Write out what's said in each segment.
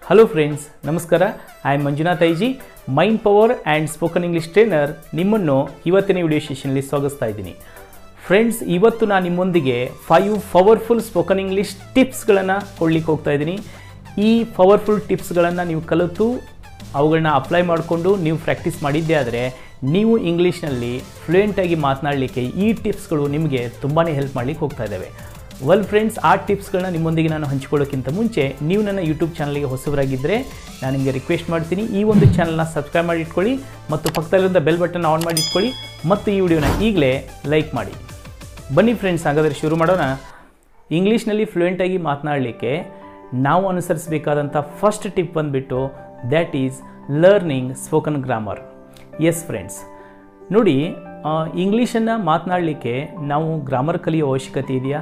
Hello friends ನಮಸ್ಕಾರ I am Manjunath IG mind power and spoken English trainer ನಿಮ್ಮನ್ನು ಇವತ್ತಿನ video ಸೆಷನ್ಲಿ ಸ್ವಾಗತಿಸ್ತಾ ಇದ್ದೀನಿ ಫ್ರೆಂಡ್ಸ್ ಇವತ್ತು ನಾನು ನಿಮ್ಮೊಂದಿಗೆ ಫೈವ್ ಪವರ್ಫುಲ್ ಸ್ಪೋಕನ್ ಇಂಗ್ಲೀಷ್ ಟಿಪ್ಸ್ಗಳನ್ನು ಕೊಡ್ಲಿಕ್ಕೆ ಹೋಗ್ತಾ ಇದ್ದೀನಿ ಈ ಪವರ್ಫುಲ್ ಟಿಪ್ಸ್ಗಳನ್ನು ನೀವು ಕಲಿತು ಅವುಗಳನ್ನ ಅಪ್ಲೈ ಮಾಡಿಕೊಂಡು ನೀವು ಪ್ರಾಕ್ಟೀಸ್ ಮಾಡಿದ್ದೇ ಆದರೆ ನೀವು ಇಂಗ್ಲೀಷ್ನಲ್ಲಿ ಫ್ಲೂಯೆಂಟಾಗಿ ಮಾತನಾಡಲಿಕ್ಕೆ ಈ ಟಿಪ್ಸ್ಗಳು ನಿಮಗೆ ತುಂಬಾ ಹೆಲ್ಪ್ ಮಾಡಲಿಕ್ಕೆ ಹೋಗ್ತಾ ಇದ್ದಾವೆ ವೆಲ್ ಫ್ರೆಂಡ್ಸ್ ಆ ಟಿಪ್ಸ್ಗಳನ್ನ ನಿಮ್ಮೊಂದಿಗೆ ನಾನು ಹಂಚಿಕೊಳ್ಳೋಕ್ಕಿಂತ ಮುಂಚೆ ನೀವು ನನ್ನ ಯೂಟ್ಯೂಬ್ ಚಾನಲ್ಗೆ ಹೊಸಬರಾಗಿದ್ದರೆ ನಾನು ನಿಮಗೆ ರಿಕ್ವೆಸ್ಟ್ ಮಾಡ್ತೀನಿ ಈ ಒಂದು ಚಾನಲ್ನ ಸಬ್ಸ್ಕ್ರೈಬ್ ಮಾಡಿ ಇಟ್ಕೊಳ್ಳಿ ಮತ್ತು ಪಕ್ಕದಲ್ಲಿರೋ ಬೆಲ್ ಬಟನ್ ಆನ್ ಮಾಡಿ ಇಟ್ಕೊಳ್ಳಿ ಮತ್ತು ಈ ವಿಡಿಯೋನ ಈಗಲೇ ಲೈಕ್ ಮಾಡಿ ಬನ್ನಿ ಫ್ರೆಂಡ್ಸ್ ಹಾಗಾದರೆ ಶುರು ಮಾಡೋಣ ಇಂಗ್ಲೀಷ್ನಲ್ಲಿ ಫ್ಲೂಯೆಂಟಾಗಿ ಮಾತನಾಡಲಿಕ್ಕೆ ನಾವು ಅನುಸರಿಸಬೇಕಾದಂಥ ಫಸ್ಟ್ ಟಿಪ್ ಬಂದುಬಿಟ್ಟು that is learning spoken grammar yes friends ನೋಡಿ ಇಂಗ್ಲೀಷನ್ನು ಮಾತನಾಡಲಿಕ್ಕೆ ನಾವು ಗ್ರಾಮರ್ ಕಲಿಯೋ ಅವಶ್ಯಕತೆ ಇದೆಯಾ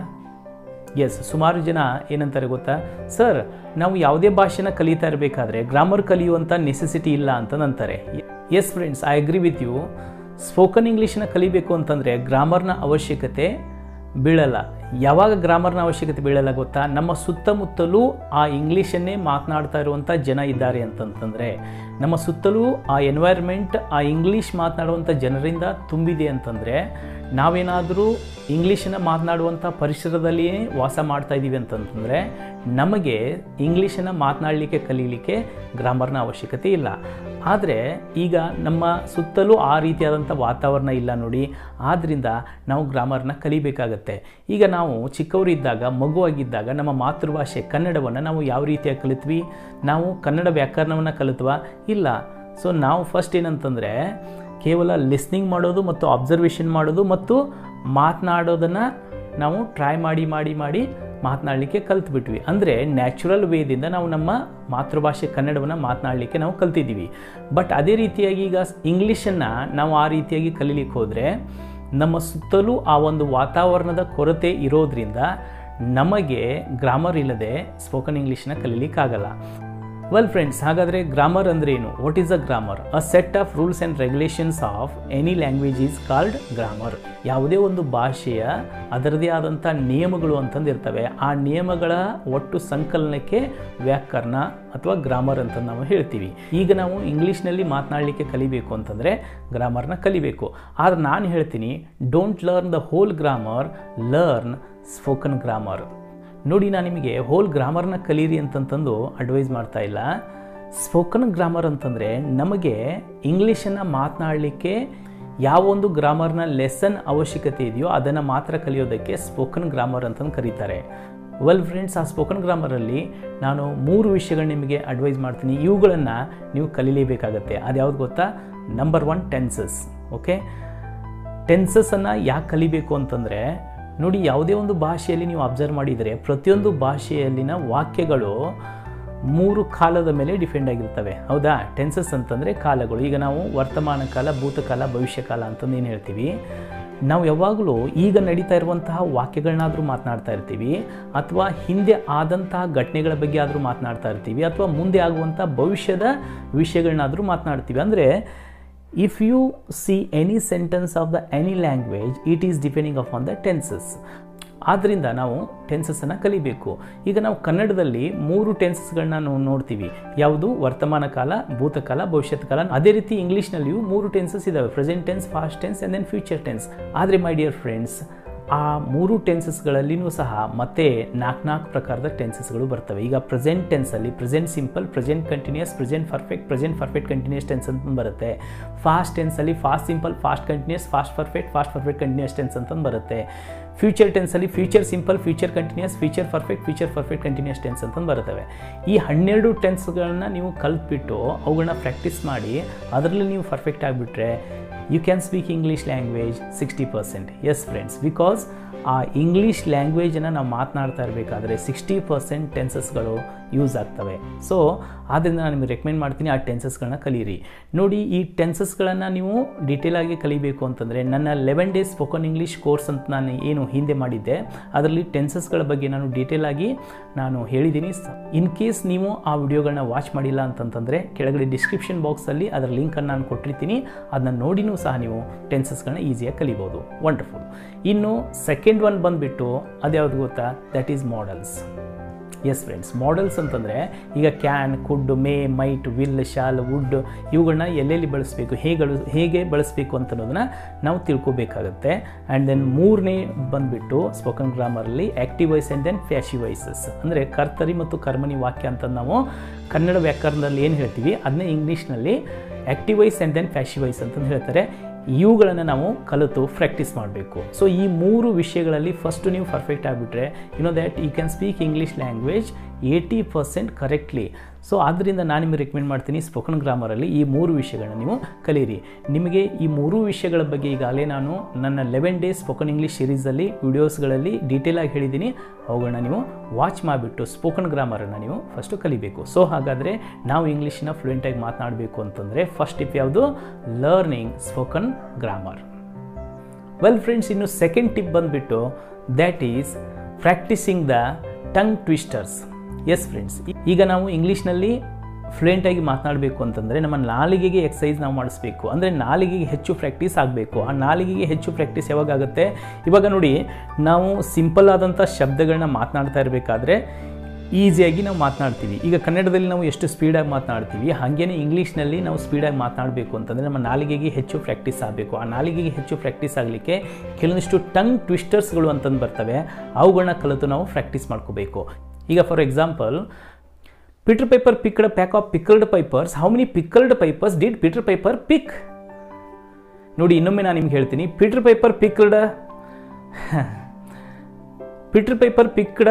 ಎಸ್ ಸುಮಾರು ಜನ ಏನಂತಾರೆ ಗೊತ್ತಾ ಸರ್ ನಾವು ಯಾವುದೇ ಭಾಷೆನ ಕಲಿತಾ ಇರಬೇಕಾದ್ರೆ ಗ್ರಾಮರ್ ಕಲಿಯುವಂಥ ನೆಸೆಸಿಟಿ ಇಲ್ಲ ಅಂತ ಅಂತಾರೆ yes friends I agree with you spoken ಇಂಗ್ಲೀಷನ್ನ ಕಲಿಬೇಕು ಅಂತಂದರೆ ಗ್ರಾಮರ್ನ ಅವಶ್ಯಕತೆ ಬೀಳಲ್ಲ ಯಾವಾಗ ಗ್ರಾಮರ್ನ ಅವಶ್ಯಕತೆ ಬೀಳಲ್ಲ ಗೊತ್ತಾ ನಮ್ಮ ಸುತ್ತಮುತ್ತಲೂ ಆ ಇಂಗ್ಲೀಷನ್ನೇ ಮಾತನಾಡ್ತಾ ಇರುವಂಥ ಜನ ಇದ್ದಾರೆ ಅಂತಂತಂದರೆ ನಮ್ಮ ಸುತ್ತಲೂ ಆ ಎನ್ವೈರ್ಮೆಂಟ್ ಆ ಇಂಗ್ಲೀಷ್ ಮಾತನಾಡುವಂಥ ಜನರಿಂದ ತುಂಬಿದೆ ಅಂತಂದರೆ ನಾವೇನಾದರೂ ಇಂಗ್ಲೀಷನ್ನು ಮಾತನಾಡುವಂಥ ಪರಿಸರದಲ್ಲಿಯೇ ವಾಸ ಮಾಡ್ತಾ ಇದ್ದೀವಿ ಅಂತಂತಂದರೆ ನಮಗೆ ಇಂಗ್ಲೀಷನ್ನು ಮಾತನಾಡಲಿಕ್ಕೆ ಕಲೀಲಿಕ್ಕೆ ಗ್ರಾಮರ್ನ ಅವಶ್ಯಕತೆ ಇಲ್ಲ ಆದರೆ ಈಗ ನಮ್ಮ ಸುತ್ತಲೂ ಆ ರೀತಿಯಾದಂಥ ವಾತಾವರಣ ಇಲ್ಲ ನೋಡಿ ಆದ್ದರಿಂದ ನಾವು ಗ್ರಾಮರ್ನ ಕಲಿಬೇಕಾಗತ್ತೆ ಈಗ ನಾವು ಚಿಕ್ಕವರಿದ್ದಾಗ ಮಗುವಾಗಿದ್ದಾಗ ನಮ್ಮ ಮಾತೃಭಾಷೆ ಕನ್ನಡವನ್ನು ನಾವು ಯಾವ ರೀತಿಯಾಗಿ ಕಲಿತ್ವಿ ನಾವು ಕನ್ನಡ ವ್ಯಾಕರಣವನ್ನು ಕಲಿತ್ವಾ ಇಲ್ಲ ಸೊ ನಾವು ಫಸ್ಟ್ ಏನಂತಂದರೆ ಕೇವಲ ಲಿಸ್ನಿಂಗ್ ಮಾಡೋದು ಮತ್ತು ಅಬ್ಸರ್ವೇಷನ್ ಮಾಡೋದು ಮತ್ತು ಮಾತನಾಡೋದನ್ನು ನಾವು ಟ್ರೈ ಮಾಡಿ ಮಾಡಿ ಮಾಡಿ ಮಾತನಾಡಲಿಕ್ಕೆ ಕಲ್ತ್ಬಿಟ್ವಿ ಅಂದರೆ ನ್ಯಾಚುರಲ್ ವೇದಿಂದ ನಾವು ನಮ್ಮ ಮಾತೃಭಾಷೆ ಕನ್ನಡವನ್ನು ಮಾತನಾಡಲಿಕ್ಕೆ ನಾವು ಕಲ್ತಿದ್ದೀವಿ ಬಟ್ ಅದೇ ರೀತಿಯಾಗಿ ಈಗ ಇಂಗ್ಲೀಷನ್ನು ನಾವು ಆ ರೀತಿಯಾಗಿ ಕಲೀಲಿಕ್ಕೆ ಹೋದರೆ ನಮ್ಮ ಸುತ್ತಲೂ ಆ ಒಂದು ವಾತಾವರಣದ ಕೊರತೆ ಇರೋದ್ರಿಂದ ನಮಗೆ ಗ್ರಾಮರ್ ಇಲ್ಲದೆ ಸ್ಪೋಕನ್ ಇಂಗ್ಲೀಷನ್ನ ಕಲೀಲಿಕ್ಕಾಗಲ್ಲ ವೆಲ್ ಫ್ರೆಂಡ್ಸ್ ಹಾಗಾದರೆ ಗ್ರಾಮರ್ ಅಂದರೆ ಏನು what is a grammar a set of rules and regulations of any language is called grammar ಯಾವುದೇ ಒಂದು ಭಾಷೆಯ ಅದರದೇ ಆದಂಥ ನಿಯಮಗಳು ಅಂತಂದು ಇರ್ತವೆ ಆ ನಿಯಮಗಳ ಒಟ್ಟು ಸಂಕಲನಕ್ಕೆ ವ್ಯಾಕರಣ ಅಥವಾ ಗ್ರಾಮರ್ ಅಂತ ನಾವು ಹೇಳ್ತೀವಿ ಈಗ ನಾವು ಇಂಗ್ಲೀಷ್ನಲ್ಲಿ ಮಾತನಾಡಲಿಕ್ಕೆ ಕಲಿಬೇಕು ಅಂತಂದರೆ ಗ್ರಾಮರ್ನ ಕಲಿಬೇಕು ಆದರೆ ನಾನು ಹೇಳ್ತೀನಿ don't learn the whole grammar learn spoken grammar ನೋಡಿ ನಾನು ನಿಮಗೆ ಹೋಲ್ ಗ್ರಾಮರ್ನ ಕಲೀರಿ ಅಂತಂತಂದು ಅಡ್ವೈಸ್ ಮಾಡ್ತಾ ಇಲ್ಲ ಸ್ಪೋಕನ್ ಗ್ರಾಮರ್ ಅಂತಂದರೆ ನಮಗೆ ಇಂಗ್ಲೀಷನ್ನು ಮಾತನಾಡಲಿಕ್ಕೆ ಯಾವೊಂದು ಗ್ರಾಮರ್ನ ಲೆಸನ್ ಅವಶ್ಯಕತೆ ಇದೆಯೋ ಅದನ್ನು ಮಾತ್ರ ಕಲಿಯೋದಕ್ಕೆ ಸ್ಪೋಕನ್ ಗ್ರಾಮರ್ ಅಂತಂದು ಕರೀತಾರೆ ವೆಲ್ ಫ್ರೆಂಡ್ಸ್ ಆ ಸ್ಪೋಕನ್ ಗ್ರಾಮರಲ್ಲಿ ನಾನು ಮೂರು ವಿಷಯಗಳು ನಿಮಗೆ ಅಡ್ವೈಸ್ ಮಾಡ್ತೀನಿ ಇವುಗಳನ್ನು ನೀವು ಕಲೀಲೇಬೇಕಾಗತ್ತೆ ಅದು ಯಾವ್ದು ಗೊತ್ತಾ ನಂಬರ್ ಒನ್ ಟೆನ್ಸಸ್ ಓಕೆ ಟೆನ್ಸಸ್ಸನ್ನು ಯಾಕೆ ಕಲಿಬೇಕು ಅಂತಂದರೆ ನೋಡಿ ಯಾವುದೇ ಒಂದು ಭಾಷೆಯಲ್ಲಿ ನೀವು ಅಬ್ಸರ್ವ್ ಮಾಡಿದರೆ ಪ್ರತಿಯೊಂದು ಭಾಷೆಯಲ್ಲಿನ ವಾಕ್ಯಗಳು ಮೂರು ಕಾಲದ ಮೇಲೆ ಡಿಪೆಂಡ್ ಆಗಿರ್ತವೆ ಹೌದಾ ಟೆನ್ಸಸ್ ಅಂತಂದರೆ ಕಾಲಗಳು ಈಗ ನಾವು ವರ್ತಮಾನ ಕಾಲ ಭೂತಕಾಲ ಭವಿಷ್ಯಕಾಲ ಅಂತಂದು ಏನು ಹೇಳ್ತೀವಿ ನಾವು ಯಾವಾಗಲೂ ಈಗ ನಡೀತಾ ಇರುವಂತಹ ವಾಕ್ಯಗಳನ್ನಾದರೂ ಮಾತನಾಡ್ತಾ ಇರ್ತೀವಿ ಅಥವಾ ಹಿಂದೆ ಆದಂತಹ ಘಟನೆಗಳ ಬಗ್ಗೆ ಆದರೂ ಮಾತನಾಡ್ತಾ ಇರ್ತೀವಿ ಅಥವಾ ಮುಂದೆ ಆಗುವಂಥ ಭವಿಷ್ಯದ ವಿಷಯಗಳನ್ನಾದರೂ ಮಾತನಾಡ್ತೀವಿ ಅಂದರೆ if you see any sentence of the any language it is depending upon the tenses ಆದ್ದರಿಂದ ನಾವು ಟೆನ್ಸಸ್ಸನ್ನು ಕಲಿಬೇಕು ಈಗ ನಾವು ಕನ್ನಡದಲ್ಲಿ ಮೂರು ಟೆನ್ಸಸ್ಗಳನ್ನ ನಾವು ನೋಡ್ತೀವಿ ಯಾವುದು ವರ್ತಮಾನ ಕಾಲ ಭೂತಕಾಲ ಭವಿಷ್ಯತ್ ಕಾಲ ಅದೇ ರೀತಿ ಇಂಗ್ಲೀಷ್ನಲ್ಲಿಯೂ ಮೂರು ಟೆನ್ಸಸ್ ಇದ್ದಾವೆ present tense past tense and then future tense ಆದರೆ ಮೈ ಡಿಯರ್ ಫ್ರೆಂಡ್ಸ್ ಆ ಮೂರು ಟೆನ್ಸಸ್ಗಳಲ್ಲಿನೂ ಸಹ ಮತ್ತೆ ನಾಲ್ಕು ನಾಲ್ಕು ಪ್ರಕಾರದ ಟೆನ್ಸಸ್ಗಳು ಬರ್ತವೆ ಈಗ ಪ್ರೆಸೆಂಟ್ ಟೆನ್ಸಲ್ಲಿ present simple present continuous present perfect present perfect continuous tense ಅಂತ ಬರುತ್ತೆ ಫಾಸ್ಟ್ ಟೆನ್ಸಲ್ಲಿ past simple past continuous past perfect past perfect continuous tense ಅಂತ ಬರುತ್ತೆ ಫ್ಯೂಚರ್ ಟೆನ್ಸಲ್ಲಿ future simple future continuous future perfect future perfect continuous tense ಅಂತ ಬರ್ತವೆ ಈ ಹನ್ನೆರಡು ಟೆನ್ಸ್ಗಳನ್ನ ನೀವು ಕಲ್ತ್ಬಿಟ್ಟು ಅವುಗಳನ್ನ ಪ್ರಾಕ್ಟೀಸ್ ಮಾಡಿ ಅದರಲ್ಲಿ ನೀವು ಪರ್ಫೆಕ್ಟ್ ಆಗಿಬಿಟ್ರೆ you can speak English language sixty percent yes friends because ಆ ಇಂಗ್ಲೀಷ್ ಲ್ಯಾಂಗ್ವೇಜನ್ನು ನಾವು ಮಾತನಾಡ್ತಾ ಇರಬೇಕಾದ್ರೆ ಸಿಕ್ಸ್ಟಿ ಪರ್ಸೆಂಟ್ ಟೆನ್ಸಸ್ಗಳು ಯೂಸ್ ಆಗ್ತವೆ ಸೊ ಆದ್ದರಿಂದ ನಾನು ನಿಮಗೆ ರೆಕಮೆಂಡ್ ಮಾಡ್ತೀನಿ ಆ ಟೆನ್ಸಸ್ಗಳನ್ನ ಕಲೀರಿ ನೋಡಿ ಈ ಟೆನ್ಸಸ್ಗಳನ್ನು ನೀವು ಡೀಟೇಲಾಗಿ ಕಲಿಬೇಕು ಅಂತಂದರೆ ನನ್ನ eleven days spoken English course ಅಂತ ನಾನು ಏನು ಹಿಂದೆ ಮಾಡಿದ್ದೆ ಅದರಲ್ಲಿ ಟೆನ್ಸಸ್ಗಳ ಬಗ್ಗೆ ನಾನು ಡೀಟೇಲಾಗಿ ನಾನು ಹೇಳಿದ್ದೀನಿ ಇನ್ ಕೇಸ್ ನೀವು ಆ ವಿಡಿಯೋಗಳನ್ನ ವಾಚ್ ಮಾಡಿಲ್ಲ ಅಂತಂತಂದರೆ ಕೆಳಗಡೆ ಡಿಸ್ಕ್ರಿಪ್ಷನ್ ಬಾಕ್ಸಲ್ಲಿ ಅದರ ಲಿಂಕನ್ನು ನಾನು ಕೊಟ್ಟಿರ್ತೀನಿ ಅದನ್ನ ನೋಡಿನೂ ಸಹ ನೀವು ಟೆನ್ಸಸ್ಗಳನ್ನ ಈಸಿಯಾಗಿ ಕಲಿಬೋದು ವಂಡರ್ಫುಲ್ ಇನ್ನು ಸೆಕೆಂಡ್ ಒನ್ ಬಂದುಬಿಟ್ಟು ಅದ್ಯಾವುದು ಗೊತ್ತಾ that is modals yes friends modals ಅಂತಂದರೆ ಈಗ can could may might will shall would ಇವುಗಳನ್ನ ಎಲ್ಲೆಲ್ಲಿ ಬಳಸಬೇಕು ಹೇಗೆ ಹೇಗೆ ಬಳಸಬೇಕು ಅಂತ ಅನ್ನೋದನ್ನ ನಾವು ತಿಳ್ಕೊಬೇಕಾಗತ್ತೆ ಆ್ಯಂಡ್ ದೆನ್ ಮೂರನೇ ಬಂದುಬಿಟ್ಟು ಸ್ಪೋಕನ್ ಗ್ರಾಮರಲ್ಲಿ active voice and then passive voices ಅಂದರೆ ಕರ್ತರಿ ಮತ್ತು ಕರ್ಮಣಿ ವಾಕ್ಯ ಅಂತ ನಾವು ಕನ್ನಡ ವ್ಯಾಕರಣದಲ್ಲಿ ಏನು ಹೇಳ್ತೀವಿ ಅದನ್ನೇ ಇಂಗ್ಲೀಷ್ನಲ್ಲಿ active voice and then passive voice ಅಂತಂದು ಹೇಳ್ತಾರೆ ಇವುಗಳನ್ನು ನಾವು ಕಲಿತು ಪ್ರಾಕ್ಟೀಸ್ ಮಾಡಬೇಕು ಸೊ ಈ ಮೂರು ವಿಷಯಗಳಲ್ಲಿ ಫಸ್ಟ್ ನೀವು ಪರ್ಫೆಕ್ಟ್ ಆಗಿಬಿಟ್ರೆ you know that you can speak English language eighty percent correctly so ಆದ್ದರಿಂದ ನಾನು ನಿಮಗೆ ರೆಕಮೆಂಡ್ ಮಾಡ್ತೀನಿ ಸ್ಪೋಕನ್ ಗ್ರಾಮರಲ್ಲಿ ಈ ಮೂರು ವಿಷಯಗಳನ್ನ ನೀವು ಕಲೀರಿ ನಿಮಗೆ ಈ ಮೂರು ವಿಷಯಗಳ ಬಗ್ಗೆ ಈಗಾಗಲೇ ನಾನು ನನ್ನ ಲೆವೆನ್ ಡೇಸ್ ಸ್ಪೋಕನ್ ಇಂಗ್ಲೀಷ್ ಸೀರೀಸಲ್ಲಿ ವಿಡಿಯೋಸ್ಗಳಲ್ಲಿ ಡೀಟೇಲಾಗಿ ಹೇಳಿದ್ದೀನಿ ಅವುಗಳನ್ನ ನೀವು ವಾಚ್ ಮಾಡಿಬಿಟ್ಟು ಸ್ಪೋಕನ್ ಗ್ರಾಮರನ್ನು ನೀವು ಫಸ್ಟು ಕಲಿಬೇಕು ಸೊ ಹಾಗಾದರೆ ನಾವು ಇಂಗ್ಲೀಷನ್ನ ಫ್ಲೂಯೆಂಟಾಗಿ ಮಾತನಾಡಬೇಕು ಅಂತಂದರೆ ಫಸ್ಟ್ ಟಿಪ್ ಯಾವುದು learning spoken grammar well friends ಇನ್ನು ಸೆಕೆಂಡ್ ಟಿಪ್ ಬಂದುಬಿಟ್ಟು that is practising the tongue twisters yes friends ಈಗ ನಾವು ಇಂಗ್ಲೀಷ್ನಲ್ಲಿ ಫ್ಲೂಯೆಂಟಾಗಿ ಮಾತನಾಡಬೇಕು ಅಂತಂದರೆ ನಮ್ಮ ನಾಲಿಗೆಗೆ ಎಕ್ಸಸೈಸ್ ನಾವು ಮಾಡಿಸ್ಬೇಕು ಅಂದರೆ ನಾಲಿಗೆಗೆ ಹೆಚ್ಚು ಪ್ರಾಕ್ಟೀಸ್ ಆಗಬೇಕು ಆ ನಾಲಿಗೆಗೆ ಹೆಚ್ಚು ಪ್ರಾಕ್ಟೀಸ್ ಯಾವಾಗ ಆಗುತ್ತೆ ಇವಾಗ ನೋಡಿ ನಾವು ಸಿಂಪಲ್ ಆದಂಥ ಶಬ್ದಗಳನ್ನ ಮಾತನಾಡ್ತಾ ಇರಬೇಕಾದ್ರೆ ಈಸಿಯಾಗಿ ನಾವು ಮಾತನಾಡ್ತೀವಿ ಈಗ ಕನ್ನಡದಲ್ಲಿ ನಾವು ಎಷ್ಟು ಸ್ಪೀಡಾಗಿ ಮಾತನಾಡ್ತೀವಿ ಹಾಗೇನೆ ಇಂಗ್ಲೀಷ್ನಲ್ಲಿ ನಾವು ಸ್ಪೀಡಾಗಿ ಮಾತನಾಡಬೇಕು ಅಂತಂದರೆ ನಮ್ಮ ನಾಲಿಗೆಗೆ ಹೆಚ್ಚು ಪ್ರಾಕ್ಟೀಸ್ ಆಗಬೇಕು ಆ ನಾಲಿಗೆಗೆ ಹೆಚ್ಚು ಪ್ರಾಕ್ಟೀಸ್ ಆಗಲಿಕ್ಕೆ ಕೆಲವೊಂದಿಷ್ಟು ಟಂಗ್ ಟ್ವಿಸ್ಟರ್ಸ್ಗಳು ಅಂತಂದು ಬರ್ತವೆ ಅವುಗಳನ್ನ ಕಲಿತು ನಾವು ಪ್ರಾಕ್ಟೀಸ್ ಮಾಡ್ಕೋಬೇಕು ಈಗ for example Peter Piper picked peck of pickled peppers how many pickled peppers did Peter Piper pick ನೋಡಿ ಇನ್ನೊಮ್ಮೆ ನಾನು ನಿಮ್ಗೆ ಹೇಳ್ತೀನಿ Peter Piper picked Peter Piper picked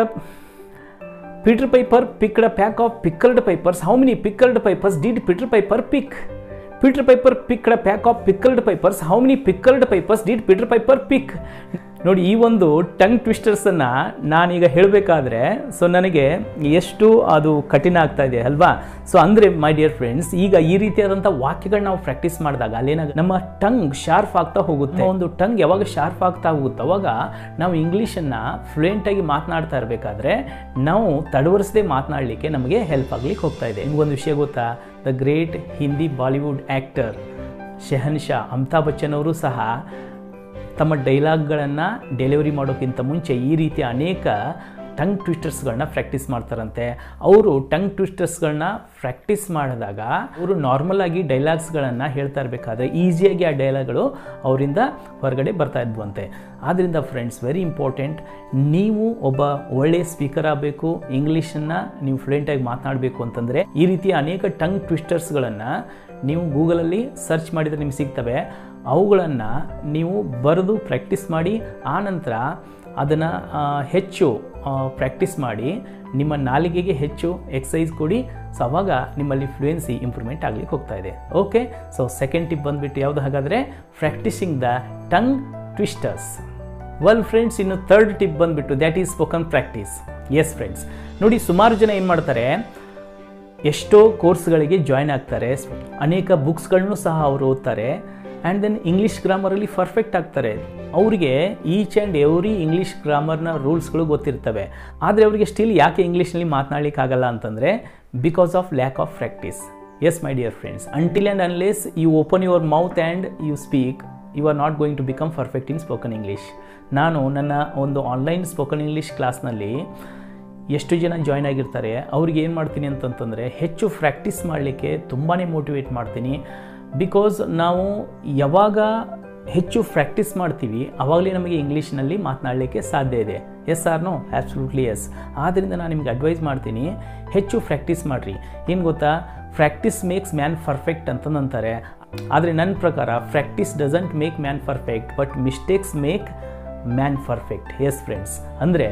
Peter Piper picked peck of pickled peppers how many pickled peppers did Peter Piper pick Peter Piper picked peck of pickled peppers how many pickled peppers did Peter Piper pick ನೋಡಿ ಈ ಒಂದು tongue ಟ್ವಿಸ್ಟರ್ಸನ್ನು ನಾನೀಗ ಹೇಳಬೇಕಾದ್ರೆ so ನನಗೆ ಎಷ್ಟು ಅದು ಕಠಿಣ ಆಗ್ತಾ ಇದೆ ಅಲ್ವಾ ಸೊ ಅಂದರೆ ಮೈ ಡಿಯರ್ ಫ್ರೆಂಡ್ಸ್ ಈಗ ಈ ರೀತಿಯಾದಂಥ ವಾಕ್ಯಗಳನ್ನ ನಾವು ಪ್ರಾಕ್ಟೀಸ್ ಮಾಡಿದಾಗ ಅಲ್ಲೇನಾಗ ನಮ್ಮ ಟಂಗ್ ಶಾರ್ಪ್ ಆಗ್ತಾ ಹೋಗುತ್ತೆ ಒಂದು ಟಂಗ್ ಯಾವಾಗ ಶಾರ್ಪ್ ಆಗ್ತಾ ಹೋಗುತ್ತೆ ಅವಾಗ ನಾವು ಇಂಗ್ಲೀಷನ್ನು ಫ್ಲೂಯೆಂಟಾಗಿ ಮಾತನಾಡ್ತಾ ಇರಬೇಕಾದ್ರೆ ನಾವು ತಡವರಿಸದೆ ಮಾತನಾಡಲಿಕ್ಕೆ ನಮಗೆ ಹೆಲ್ಪ್ ಆಗ್ಲಿಕ್ಕೆ ಹೋಗ್ತಾ ಇದೆ ನಿಮಗೊಂದು ವಿಷಯ ಗೊತ್ತಾ the great Hindi Bollywood actor Shahenshah Amitabh Bachchan ಅವರು ಸಹ ತಮ್ಮ ಡೈಲಾಗ್ಗಳನ್ನು ಡೆಲಿವರಿ ಮಾಡೋಕ್ಕಿಂತ ಮುಂಚೆ ಈ ರೀತಿಯ ಅನೇಕ ಟಂಗ್ ಟ್ವಿಸ್ಟರ್ಸ್ಗಳನ್ನ ಪ್ರಾಕ್ಟೀಸ್ ಮಾಡ್ತಾರಂತೆ ಅವರು ಟಂಗ್ ಟ್ವಿಸ್ಟರ್ಸ್ಗಳನ್ನ ಪ್ರಾಕ್ಟೀಸ್ ಮಾಡಿದಾಗ ಅವರು ನಾರ್ಮಲ್ ಆಗಿ ಡೈಲಾಗ್ಸ್ಗಳನ್ನು ಹೇಳ್ತಾ ಇರಬೇಕಾದ್ರೆ ಈಸಿಯಾಗಿ ಆ ಡೈಲಾಗ್ಗಳು ಅವರಿಂದ ಹೊರಗಡೆ ಬರ್ತಾ ಇದ್ವಂತೆ ಆದ್ದರಿಂದ ಫ್ರೆಂಡ್ಸ್ ವೆರಿ ಇಂಪಾರ್ಟೆಂಟ್ ನೀವು ಒಬ್ಬ ಒಳ್ಳೆಯ ಸ್ಪೀಕರ್ ಆಗಬೇಕು ಇಂಗ್ಲೀಷನ್ನು ನೀವು ಫ್ಲೂಯೆಂಟಾಗಿ ಮಾತನಾಡಬೇಕು ಅಂತಂದರೆ ಈ ರೀತಿಯ ಅನೇಕ ಟಂಗ್ ಟ್ವಿಸ್ಟರ್ಸ್ಗಳನ್ನು ನೀವು ಗೂಗಲಲ್ಲಿ ಸರ್ಚ್ ಮಾಡಿದರೆ ನಿಮ್ಗೆ ಸಿಗ್ತವೆ ಅವುಗಳನ್ನು ನೀವು ಬರೆದು ಪ್ರಾಕ್ಟೀಸ್ ಮಾಡಿ ಆನಂತರ ಅದನ್ನು ಹೆಚ್ಚು ಪ್ರಾಕ್ಟೀಸ್ ಮಾಡಿ ನಿಮ್ಮ ನಾಲಿಗೆಗೆ ಹೆಚ್ಚು ಎಕ್ಸಸೈಸ್ ಕೊಡಿ ಸೊ ಅವಾಗ ನಿಮ್ಮಲ್ಲಿ ಫ್ಲೂಯೆನ್ಸಿ ಇಂಪ್ರೂವ್ಮೆಂಟ್ ಆಗ್ಲಿಕ್ಕೆ ಹೋಗ್ತಾ ಇದೆ ಓಕೆ ಸೊ ಸೆಕೆಂಡ್ ಟಿಪ್ ಬಂದುಬಿಟ್ಟು ಯಾವುದು ಹಾಗಾದರೆ practising the tongue twisters well friends ಇನ್ನು ಥರ್ಡ್ ಟಿಪ್ ಬಂದುಬಿಟ್ಟು that is spoken practice yes friends ನೋಡಿ ಸುಮಾರು ಜನ ಏನು ಮಾಡ್ತಾರೆ ಎಷ್ಟೋ ಕೋರ್ಸ್ಗಳಿಗೆ ಜಾಯ್ನ್ ಆಗ್ತಾರೆ ಅನೇಕ ಬುಕ್ಸ್ಗಳನ್ನು ಸಹ ಅವರು ಓದ್ತಾರೆ ಆ್ಯಂಡ್ ದೆನ್ ಇಂಗ್ಲೀಷ್ ಗ್ರಾಮರಲ್ಲಿ ಪರ್ಫೆಕ್ಟ್ ಆಗ್ತಾರೆ ಅವರಿಗೆ ಈಚ್ ಆ್ಯಂಡ್ ಎವ್ರಿ ಇಂಗ್ಲೀಷ್ ಗ್ರಾಮರ್ನ ರೂಲ್ಸ್ಗಳು ಗೊತ್ತಿರ್ತವೆ ಆದರೆ ಅವರಿಗೆ ಸ್ಟಿಲ್ ಯಾಕೆ ಇಂಗ್ಲೀಷ್ನಲ್ಲಿ ಮಾತನಾಡಲಿಕ್ಕೆ ಆಗಲ್ಲ ಅಂತಂದರೆ because of lack of practice yes my dear friends until and unless you open your mouth and you speak you are not going to become perfect in spoken English ನಾನು ನನ್ನ ಒಂದು ಆನ್ಲೈನ್ ಸ್ಪೋಕನ್ ಇಂಗ್ಲೀಷ್ ಕ್ಲಾಸ್ನಲ್ಲಿ ಎಷ್ಟು ಜನ join ಆಗಿರ್ತಾರೆ ಅವ್ರಿಗೆ ಏನು ಮಾಡ್ತೀನಿ ಅಂತಂತಂದರೆ ಹೆಚ್ಚು ಪ್ರಾಕ್ಟೀಸ್ ಮಾಡಲಿಕ್ಕೆ ತುಂಬಾ ಮೋಟಿವೇಟ್ ಮಾಡ್ತೀನಿ ಬಿಕಾಸ್ ನಾವು ಯಾವಾಗ ಹೆಚ್ಚು ಪ್ರಾಕ್ಟೀಸ್ ಮಾಡ್ತೀವಿ ಆವಾಗಲೇ ನಮಗೆ ಇಂಗ್ಲೀಷ್ನಲ್ಲಿ ಮಾತನಾಡಲಿಕ್ಕೆ ಸಾಧ್ಯ ಇದೆ yes or no absolutely yes ಆದ್ದರಿಂದ ನಾನು ನಿಮ್ಗೆ ಅಡ್ವೈಸ್ ಮಾಡ್ತೀನಿ ಹೆಚ್ಚು ಪ್ರಾಕ್ಟೀಸ್ ಮಾಡಿರಿ ಏನು ಗೊತ್ತಾ ಪ್ರಾಕ್ಟೀಸ್ ಮೇಕ್ಸ್ ಮ್ಯಾನ್ ಪರ್ಫೆಕ್ಟ್ ಅಂತಂದಂತಾರೆ ಆದರೆ ನನ್ನ ಪ್ರಕಾರ practice doesn't make man perfect but mistakes make man perfect yes friends ಅಂದರೆ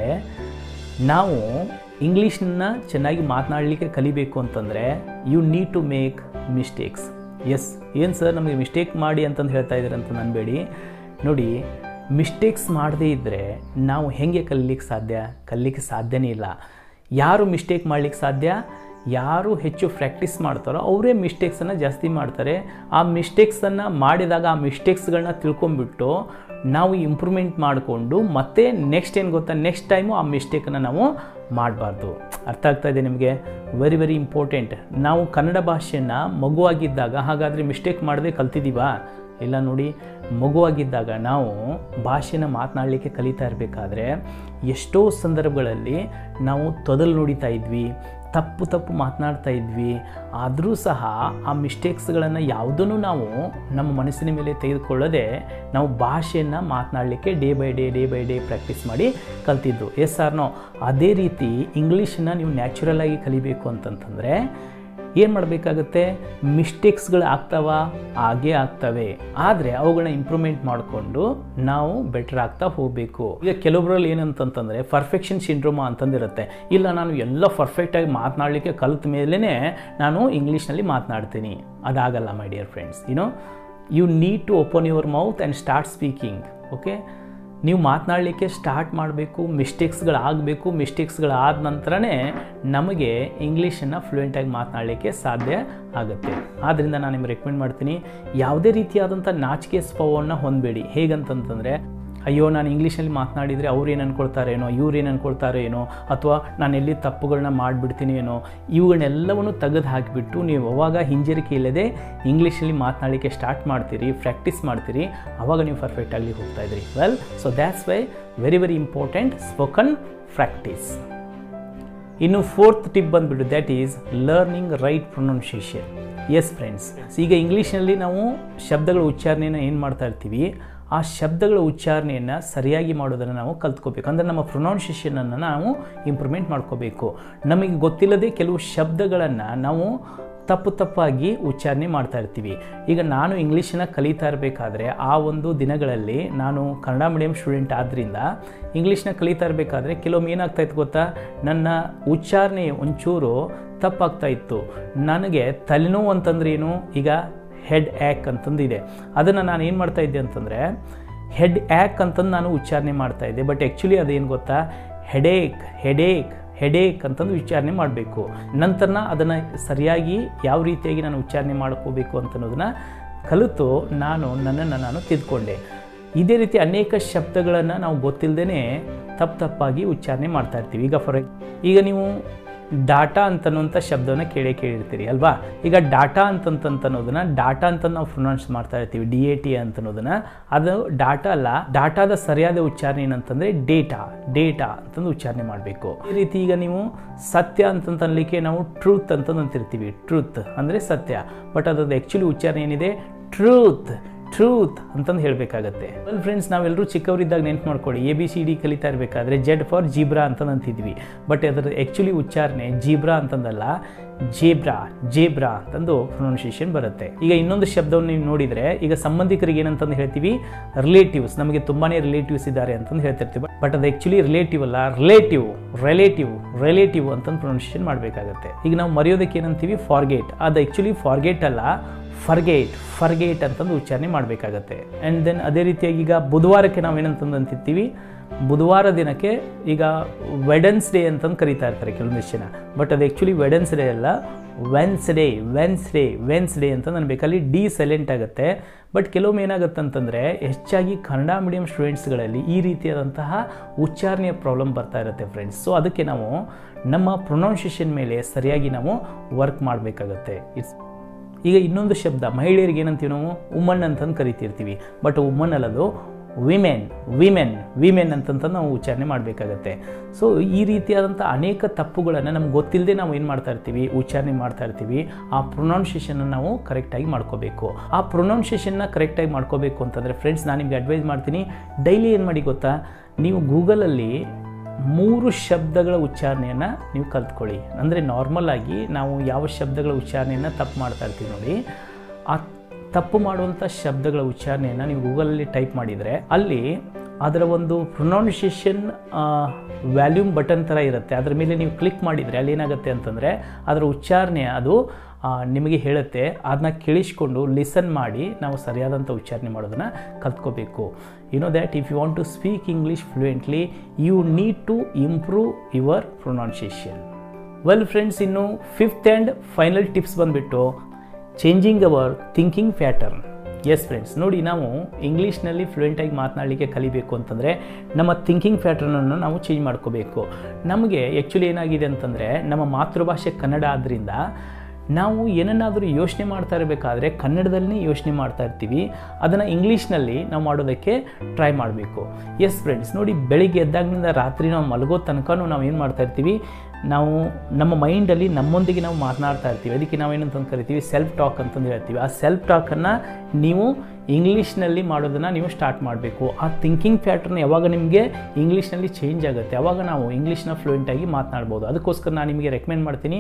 ನಾವು ಇಂಗ್ಲೀಷ್ನ ಚೆನ್ನಾಗಿ ಮಾತನಾಡಲಿಕ್ಕೆ ಕಲಿಬೇಕು ಅಂತಂದರೆ you need to make mistakes yes ಏನು ಸರ್ ನಮಗೆ ಮಿಸ್ಟೇಕ್ ಮಾಡಿ ಅಂತಂದು ಹೇಳ್ತಾ ಇದ್ದೀರ ಅಂತ ನನ್ಬೇಡಿ ನೋಡಿ ಮಿಸ್ಟೇಕ್ಸ್ ಮಾಡದೇ ಇದ್ದರೆ ನಾವು ಹೇಗೆ ಕಲೀಲಿಕ್ಕೆ ಸಾಧ್ಯ ಕಲೀಲಿಕ್ಕೆ ಸಾಧ್ಯನೇ ಇಲ್ಲ ಯಾರು ಮಿಸ್ಟೇಕ್ ಮಾಡಲಿಕ್ಕೆ ಸಾಧ್ಯ ಯಾರು ಹೆಚ್ಚು ಪ್ರಾಕ್ಟೀಸ್ ಮಾಡ್ತಾರೋ ಅವರೇ ಮಿಸ್ಟೇಕ್ಸನ್ನು ಜಾಸ್ತಿ ಮಾಡ್ತಾರೆ ಆ ಮಿಸ್ಟೇಕ್ಸನ್ನು ಮಾಡಿದಾಗ ಆ ಮಿಸ್ಟೇಕ್ಸ್ಗಳನ್ನ ತಿಳ್ಕೊಂಬಿಟ್ಟು ನಾವು ಇಂಪ್ರೂವ್ಮೆಂಟ್ ಮಾಡಿಕೊಂಡು ಮತ್ತೆ ನೆಕ್ಸ್ಟ್ ಏನು ಗೊತ್ತಾ ನೆಕ್ಸ್ಟ್ ಟೈಮು ಆ ಮಿಸ್ಟೇಕನ್ನು ನಾವು ಮಾಡಬಾರ್ದು ಅರ್ಥ ಆಗ್ತಾ ಇದೆ ನಿಮಗೆ ವೆರಿ ವೆರಿ ಇಂಪಾರ್ಟೆಂಟ್ ನಾವು ಕನ್ನಡ ಭಾಷೆಯನ್ನು ಮಗುವಾಗಿದ್ದಾಗ ಹಾಗಾದರೆ ಮಿಸ್ಟೇಕ್ ಮಾಡದೆ ಕಲ್ತಿದ್ದೀವಾ ಇಲ್ಲ ನೋಡಿ ಮಗುವಾಗಿದ್ದಾಗ ನಾವು ಭಾಷೆನ ಮಾತನಾಡಲಿಕ್ಕೆ ಕಲಿತಾ ಇರಬೇಕಾದ್ರೆ ಎಷ್ಟೋ ಸಂದರ್ಭಗಳಲ್ಲಿ ನಾವು ತೊದಲು ನುಡಿತಾ ಇದ್ವಿ ತಪ್ಪು ತಪ್ಪು ಮಾತನಾಡ್ತಾ ಇದ್ವಿ ಆದರೂ ಸಹ ಆ ಮಿಸ್ಟೇಕ್ಸ್ಗಳನ್ನು ಯಾವುದನ್ನು ನಾವು ನಮ್ಮ ಮನಸ್ಸಿನ ಮೇಲೆ ತೆಗೆದುಕೊಳ್ಳದೆ ನಾವು ಭಾಷೆಯನ್ನು ಮಾತನಾಡಲಿಕ್ಕೆ day by day day by day practice ಮಾಡಿ ಕಲ್ತಿದ್ದು ಎಸ್ ಆರ್ ನೋ ಅದೇ ರೀತಿ ಇಂಗ್ಲೀಷನ್ನ ನೀವು ನ್ಯಾಚುರಲ್ ಆಗಿ ಕಲಿಬೇಕು ಅಂತಂತಂದರೆ ಏನು ಮಾಡಬೇಕಾಗುತ್ತೆ ಮಿಸ್ಟೇಕ್ಸ್ಗಳು ಆಗ್ತಾವ ಹಾಗೇ ಆಗ್ತವೆ ಆದರೆ ಅವುಗಳನ್ನ ಇಂಪ್ರೂವ್ಮೆಂಟ್ ಮಾಡಿಕೊಂಡು ನಾವು ಬೆಟರ್ ಆಗ್ತಾ ಹೋಗಬೇಕು ಈಗ ಕೆಲವೊಬ್ಬರಲ್ಲಿ ಏನಂತಂತಂದರೆ ಪರ್ಫೆಕ್ಷನ್ ಸಿಂಡ್ರೋಮಾ ಅಂತಂದಿರುತ್ತೆ ಇಲ್ಲ ನಾನು ಎಲ್ಲ ಪರ್ಫೆಕ್ಟಾಗಿ ಮಾತನಾಡಲಿಕ್ಕೆ ಕಲಿತ ಮೇಲೇ ನಾನು ಇಂಗ್ಲೀಷ್ನಲ್ಲಿ ಮಾತನಾಡ್ತೀನಿ ಅದಾಗಲ್ಲ my dear friends you know you need to open your mouth and start speaking okay ನೀವು ಮಾತನಾಡಲಿಕ್ಕೆ ಸ್ಟಾರ್ಟ್ ಮಾಡಬೇಕು ಮಿಸ್ಟೇಕ್ಸ್ಗಳಾಗಬೇಕು ಮಿಸ್ಟೇಕ್ಸ್ಗಳಾದ ನಂತರನೇ ನಮಗೆ ಇಂಗ್ಲೀಷನ್ನು ಫ್ಲೂಯೆಂಟಾಗಿ ಮಾತನಾಡಲಿಕ್ಕೆ ಸಾಧ್ಯ ಆಗುತ್ತೆ ಆದ್ದರಿಂದ ನಾನು ನಿಮ್ಗೆ ರೆಕಮೆಂಡ್ ಮಾಡ್ತೀನಿ ಯಾವುದೇ ರೀತಿಯಾದಂಥ ನಾಚಿಕೆ ಸ್ವಭಾವವನ್ನು ಹೊಂದಬೇಡಿ ಹೇಗಂತಂತಂದರೆ ಅಯ್ಯೋ ನಾನು ಇಂಗ್ಲೀಷಲ್ಲಿ ಮಾತನಾಡಿದರೆ ಅವ್ರು ಏನು ಅನ್ಕೊಳ್ತಾರೇನೋ ಇವ್ರು ಏನು ಅನ್ಕೊಳ್ತಾರೇನೋ ಅಥವಾ ನಾನು ಎಲ್ಲಿ ತಪ್ಪುಗಳನ್ನ ಮಾಡಿಬಿಡ್ತೀನಿ ಏನೋ ಇವುಗಳನ್ನೆಲ್ಲವನ್ನು ತೆಗೆದು ಹಾಕಿಬಿಟ್ಟು ನೀವು ಅವಾಗ ಹಿಂಜರಿಕೆ ಇಲ್ಲದೆ ಇಂಗ್ಲೀಷಲ್ಲಿ ಮಾತನಾಡಲಿಕ್ಕೆ ಸ್ಟಾರ್ಟ್ ಮಾಡ್ತೀರಿ ಪ್ರಾಕ್ಟೀಸ್ ಮಾಡ್ತೀರಿ ಅವಾಗ ನೀವು ಪರ್ಫೆಕ್ಟ್ ಆಗಲಿ ಹೋಗ್ತಾ ಇದ್ರಿ well so that's why very very important spoken practice ಇನ್ನು ಫೋರ್ತ್ ಟಿಪ್ ಬಂದುಬಿಟ್ಟು that is learning right pronunciation yes friends ಈಗ ಇಂಗ್ಲೀಷ್ನಲ್ಲಿ ನಾವು ಶಬ್ದಗಳ ಉಚ್ಚಾರಣೆಯನ್ನು ಏನು ಮಾಡ್ತಾ ಇರ್ತೀವಿ ಆ ಶಬ್ದಗಳ ಉಚ್ಚಾರಣೆಯನ್ನು ಸರಿಯಾಗಿ ಮಾಡೋದನ್ನು ನಾವು ಕಲ್ತ್ಕೋಬೇಕು ಅಂದರೆ ನಮ್ಮ ಪ್ರೊನೌನ್ಸಿಯೇಷನನ್ನು ನಾವು ಇಂಪ್ರೂವ್ಮೆಂಟ್ ಮಾಡ್ಕೋಬೇಕು ನಮಗೆ ಗೊತ್ತಿಲ್ಲದೆ ಕೆಲವು ಶಬ್ದಗಳನ್ನು ನಾವು ತಪ್ಪು ತಪ್ಪಾಗಿ ಉಚ್ಚಾರಣೆ ಮಾಡ್ತಾ ಇರ್ತೀವಿ ಈಗ ನಾನು ಇಂಗ್ಲೀಷನ್ನ ಕಲಿತಾ ಇರಬೇಕಾದ್ರೆ ಆ ಒಂದು ದಿನಗಳಲ್ಲಿ ನಾನು ಕನ್ನಡ ಮೀಡಿಯಂ ಸ್ಟೂಡೆಂಟ್ ಆದ್ದರಿಂದ ಇಂಗ್ಲೀಷ್ನ ಕಲಿತಾ ಇರಬೇಕಾದ್ರೆ ಕೆಲವೊಮ್ಮೆ ಏನಾಗ್ತಾ ಇತ್ತು ಗೊತ್ತಾ ನನ್ನ ಉಚ್ಚಾರಣೆ ಒಂಚೂರು ತಪ್ಪಾಗ್ತಾ ಇತ್ತು ನನಗೆ ತಲೆನೋವು ಅಂತಂದ್ರೆ ಏನು ಈಗ ಹೆಡ್ ಆ್ಯಕ್ ಅಂತಂದಿದೆ ಅದನ್ನು ನಾನು ಏನು ಮಾಡ್ತಾ ಇದ್ದೆ ಅಂತಂದರೆ ಹೆಡ್ ಆ್ಯಕ್ ಅಂತಂದು ನಾನು ಉಚ್ಚಾರಣೆ ಮಾಡ್ತಾ ಇದ್ದೆ ಬಟ್ ಆ್ಯಕ್ಚುಲಿ ಅದೇನು ಗೊತ್ತಾ ಹೆಡೇಕ್ ಹೆಡೇಕ್ ಹೆಡೇಕ್ ಅಂತಂದು ಉಚ್ಚಾರಣೆ ಮಾಡಬೇಕು ನಂತರ ಅದನ್ನು ಸರಿಯಾಗಿ ಯಾವ ರೀತಿಯಾಗಿ ನಾನು ಉಚ್ಚಾರಣೆ ಮಾಡ್ಕೋಬೇಕು ಅಂತನ್ನೋದನ್ನು ಕಲಿತು ನಾನು ನನ್ನನ್ನು ನಾನು ತಿದ್ಕೊಂಡೆ ಇದೇ ರೀತಿ ಅನೇಕ ಶಬ್ದಗಳನ್ನು ನಾವು ಗೊತ್ತಿಲ್ಲದೇ ತಪ್ಪು ತಪ್ಪಾಗಿ ಉಚ್ಚಾರಣೆ ಮಾಡ್ತಾ ಇರ್ತೀವಿ ಈಗ ಫಾರ್ ಈಗ ನೀವು ಡಾಟಾ ಅಂತನ್ನುವಂಥ ಶಬ್ದವನ್ನು ಕೇಳೇ ಕೇಳಿರ್ತೀರಿ ಅಲ್ವಾ ಈಗ ಡಾಟಾ ಅಂತಂತನ್ನೋದನ್ನ ಡಾಟಾ ಅಂತ ನಾವು ಪ್ರೊನೌನ್ಸ್ ಮಾಡ್ತಾ ಇರ್ತೀವಿ ಡಿ ಎ ಟಿ ಅಂತನ್ನೋದನ್ನ ಅದು ಡಾಟಾ ಅಲ್ಲ ಡಾಟಾದ ಸರಿಯಾದ ಉಚ್ಚಾರಣೆ ಏನಂತಂದರೆ ಡೇಟಾ ಡೇಟಾ ಅಂತಂದು ಉಚ್ಚಾರಣೆ ಮಾಡಬೇಕು ಈ ರೀತಿ ಈಗ ನೀವು ಸತ್ಯ ಅಂತಂತನ್ಲಿಕ್ಕೆ ನಾವು ಟ್ರೂತ್ ಅಂತಂದು ಅಂತಿರ್ತೀವಿ ಟ್ರೂತ್ ಅಂದರೆ ಸತ್ಯ ಬಟ್ ಅದ್ರದ್ದು ಆ್ಯಕ್ಚುಲಿ ಉಚ್ಚಾರಣೆ ಏನಿದೆ ಟ್ರೂತ್ ಟ್ರೂತ್ ಅಂತಂದು ಹೇಳಬೇಕಾಗತ್ತೆ ವೆಲ್ ಫ್ರೆಂಡ್ಸ್ ನಾವೆಲ್ಲರೂ ಚಿಕ್ಕವರಿದ್ದಾಗ ನೆನ್ಪು ಮಾಡ್ಕೊಳ್ಳಿ ಎ ಬಿ ಸಿ ಡಿ ಕಲಿತಾ ಇರಬೇಕಾದ್ರೆ ಜೆಡ್ ಫಾರ್ ಜೀಬ್ರಾ ಅಂತಂದು ಅಂತಿದ್ವಿ ಬಟ್ ಅದರ ಆ್ಯಕ್ಚುಲಿ ಉಚ್ಚಾರಣೆ ಜೀಬ್ರಾ ಅಂತಂದಲ್ಲ ಜೇಬ್ರಾ ಜೇಬ್ರಾ ಅಂತಂದು ಪ್ರೊನೌನ್ಸಿಯೇಷನ್ ಬರುತ್ತೆ ಈಗ ಇನ್ನೊಂದು ಶಬ್ದವನ್ನು ನೀವು ನೋಡಿದರೆ ಈಗ ಸಂಬಂಧಿಕರಿಗೆ ಏನಂತಂದು ಹೇಳ್ತೀವಿ ರಿಲೇಟಿವ್ಸ್ ನಮಗೆ ತುಂಬಾ ರಿಲೇಟಿವ್ಸ್ ಇದ್ದಾರೆ ಅಂತಂದು ಹೇಳ್ತಿರ್ತೀವಿ ಬಟ್ ಅದು ಆ್ಯಕ್ಚುಲಿ ರಿಲೇಟಿವ್ ಅಲ್ಲ ರಿಲೇಟಿವ್ ರಿಲೇಟಿವ್ ರಿಲೇಟಿವ್ ಅಂತಂದು ಪ್ರೊನೌನ್ಸಿಯೇಷನ್ ಮಾಡಬೇಕಾಗತ್ತೆ ಈಗ ನಾವು ಮರೆಯೋದಕ್ಕೆ ಏನಂತೀವಿ ಫಾರ್ಗೇಟ್ ಅದು ಆ್ಯಕ್ಚುಲಿ ಫಾರ್ಗೇಟ್ ಅಲ್ಲ ಫರ್ಗೇಟ್ ಫರ್ಗೇಟ್ ಅಂತಂದು ಉಚ್ಚಾರಣೆ ಮಾಡಬೇಕಾಗತ್ತೆ ಆ್ಯಂಡ್ ದೆನ್ ಅದೇ ರೀತಿಯಾಗಿ ಈಗ ಬುಧವಾರಕ್ಕೆ ನಾವು ಏನಂತಂದು ಅಂತಿರ್ತೀವಿ ಬುಧವಾರ ದಿನಕ್ಕೆ ಈಗ ವೆಡನ್ಸ್ಡೇ ಅಂತಂದು ಕರೀತಾ ಇರ್ತಾರೆ ಕೆಲವೊಂದಿಷ್ಟು ಜನ ಬಟ್ ಅದು ಆ್ಯಕ್ಚುಲಿ ವೆಡನ್ಸ್ಡೇ ಅಲ್ಲ ವೆನ್ಸ್ಡೇ ವೆನ್ಸ್ಡೇ ವೆನ್ಸ್ಡೇ ಅಂತ ಅನ್ಬೇಕಲ್ಲಿ ಡಿ ಸೈಲೆಂಟ್ ಆಗುತ್ತೆ ಬಟ್ ಕೆಲವೊಮ್ಮೆ ಏನಾಗುತ್ತೆ ಅಂತಂದರೆ ಹೆಚ್ಚಾಗಿ ಕನ್ನಡ ಮೀಡಿಯಂ ಸ್ಟೂಡೆಂಟ್ಸ್ಗಳಲ್ಲಿ ಈ ರೀತಿಯಾದಂತಹ ಉಚ್ಚಾರಣೆಯ ಪ್ರಾಬ್ಲಮ್ ಬರ್ತಾ ಇರುತ್ತೆ ಫ್ರೆಂಡ್ಸ್ ಸೊ ಅದಕ್ಕೆ ನಾವು ನಮ್ಮ ಪ್ರೊನೌನ್ಸಿಯೇಷನ್ ಮೇಲೆ ಸರಿಯಾಗಿ ನಾವು ವರ್ಕ್ ಮಾಡಬೇಕಾಗತ್ತೆ ಇಟ್ಸ್ ಈಗ ಇನ್ನೊಂದು ಶಬ್ದ ಮಹಿಳೆಯರಿಗೆ ಏನಂತೀವಿ ನಾವು ವುಮನ್ ಅಂತಂದು ಕರಿತಿರ್ತೀವಿ ಬಟ್ ವುಮನ್ ಅಲ್ಲದು ವಿಮೆನ್ ವಿಮೆನ್ ವಿಮೆನ್ ಅಂತಂತ ನಾವು ಉಚ್ಚಾರಣೆ ಮಾಡಬೇಕಾಗತ್ತೆ ಸೊ ಈ ರೀತಿಯಾದಂಥ ಅನೇಕ ತಪ್ಪುಗಳನ್ನು ನಮ್ಗೆ ಗೊತ್ತಿಲ್ಲದೆ ನಾವು ಏನು ಮಾಡ್ತಾ ಇರ್ತೀವಿ ಉಚ್ಚಾರಣೆ ಮಾಡ್ತಾ ಇರ್ತೀವಿ ಆ ಪ್ರೊನೌನ್ಸಿಯೇಷನ್ನ ನಾವು ಕರೆಕ್ಟಾಗಿ ಮಾಡ್ಕೋಬೇಕು ಆ ಪ್ರೊನೌನ್ಸಿಯೇಷನ್ನ ಕರೆಕ್ಟಾಗಿ ಮಾಡ್ಕೋಬೇಕು ಅಂತಂದರೆ ಫ್ರೆಂಡ್ಸ್ ನಾನು ನಿಮಗೆ ಅಡ್ವೈಸ್ ಮಾಡ್ತೀನಿ ಡೈಲಿ ಏನು ಮಾಡಿ ಗೊತ್ತಾ ನೀವು ಗೂಗಲಲ್ಲಿ ಮೂರು ಶಬ್ದಗಳ ಉಚ್ಚಾರಣೆಯನ್ನು ನೀವು ಕಲ್ತ್ಕೊಳ್ಳಿ ಅಂದರೆ ನಾರ್ಮಲ್ ಆಗಿ ನಾವು ಯಾವ ಶಬ್ದಗಳ ಉಚ್ಚಾರಣೆಯನ್ನು ತಪ್ಪು ಮಾಡ್ತಾ ಇರ್ತೀವಿ ನೋಡಿ ಆ ತಪ್ಪು ಮಾಡುವಂಥ ಶಬ್ದಗಳ ಉಚ್ಚಾರಣೆಯನ್ನು ನೀವು ಗೂಗಲಲ್ಲಿ ಟೈಪ್ ಮಾಡಿದರೆ ಅಲ್ಲಿ ಅದರ ಒಂದು ಪ್ರೊನೌನ್ಸಿಯೇಷನ್ ವ್ಯಾಲ್ಯೂಮ್ ಬಟನ್ ಥರ ಇರುತ್ತೆ ಅದರ ಮೇಲೆ ನೀವು ಕ್ಲಿಕ್ ಮಾಡಿದರೆ ಅಲ್ಲಿ ಏನಾಗುತ್ತೆ ಅಂತಂದರೆ ಅದರ ಉಚ್ಚಾರಣೆ ಅದು ನಿಮಗೆ ಹೇಳುತ್ತೆ ಅದನ್ನ ಕೇಳಿಸ್ಕೊಂಡು ಲಿಸನ್ ಮಾಡಿ ನಾವು ಸರಿಯಾದಂಥ ಉಚ್ಚಾರಣೆ ಮಾಡೋದನ್ನು ಕಲ್ತ್ಕೋಬೇಕು you know that if you want to speak English fluently you need to improve your pronunciation well friends ಇನ್ನು ಫಿಫ್ತ್ ಆ್ಯಂಡ್ ಫೈನಲ್ ಟಿಪ್ಸ್ ಬಂದುಬಿಟ್ಟು changing our thinking pattern yes friends ನೋಡಿ ನಾವು ಇಂಗ್ಲೀಷ್ನಲ್ಲಿ ಫ್ಲೂಯೆಂಟಾಗಿ ಮಾತನಾಡಲಿಕ್ಕೆ ಕಲಿಬೇಕು ಅಂತಂದರೆ ನಮ್ಮ ಥಿಂಕಿಂಗ್ ಪ್ಯಾಟರ್ನನ್ನು ನಾವು ಚೇಂಜ್ ಮಾಡ್ಕೋಬೇಕು ನಮಗೆ ಆ್ಯಕ್ಚುಲಿ ಏನಾಗಿದೆ ಅಂತಂದರೆ ನಮ್ಮ ಮಾತೃಭಾಷೆ ಕನ್ನಡ ಆದ್ದರಿಂದ ನಾವು ಏನನ್ನಾದರೂ ಯೋಚನೆ ಮಾಡ್ತಾ ಇರಬೇಕಾದ್ರೆ ಕನ್ನಡದಲ್ಲಿ ಯೋಚನೆ ಮಾಡ್ತಾ ಇರ್ತೀವಿ ಅದನ್ನು ಇಂಗ್ಲೀಷ್ನಲ್ಲಿ ನಾವು ಮಾಡೋದಕ್ಕೆ ಟ್ರೈ ಮಾಡಬೇಕು ಎಸ್ ಫ್ರೆಂಡ್ಸ್ ನೋಡಿ ಬೆಳಿಗ್ಗೆ ಎದ್ದಾಗಿನಿಂದ ರಾತ್ರಿ ನಾವು ಮಲಗೋ ತನಕನೂ ನಾವು ಏನು ಮಾಡ್ತಾ ಇರ್ತೀವಿ ನಾವು ನಮ್ಮ ಮೈಂಡಲ್ಲಿ ನಮ್ಮೊಂದಿಗೆ ನಾವು ಮಾತನಾಡ್ತಾ ಇರ್ತೀವಿ ಅದಕ್ಕೆ ನಾವೇನಂತ ಕರಿತೀವಿ ಸೆಲ್ಫ್ ಟಾಕ್ ಅಂತಂದು ಹೇಳ್ತೀವಿ ಆ ಸೆಲ್ಫ್ ಟಾಕನ್ನು ನೀವು ಇಂಗ್ಲೀಷ್ನಲ್ಲಿ ಮಾಡೋದನ್ನು ನೀವು ಸ್ಟಾರ್ಟ್ ಮಾಡಬೇಕು ಆ ಥಿಂಕಿಂಗ್ ಪ್ಯಾಟ್ರನ್ ಯಾವಾಗ ನಿಮಗೆ ಇಂಗ್ಲೀಷ್ನಲ್ಲಿ ಚೇಂಜ್ ಆಗುತ್ತೆ ಆವಾಗ ನಾವು ಇಂಗ್ಲೀಷ್ನ ಫ್ಲೂಯೆಂಟಾಗಿ ಮಾತನಾಡ್ಬೋದು ಅದಕ್ಕೋಸ್ಕರ ನಾನು ನಿಮಗೆ ರೆಕಮೆಂಡ್ ಮಾಡ್ತೀನಿ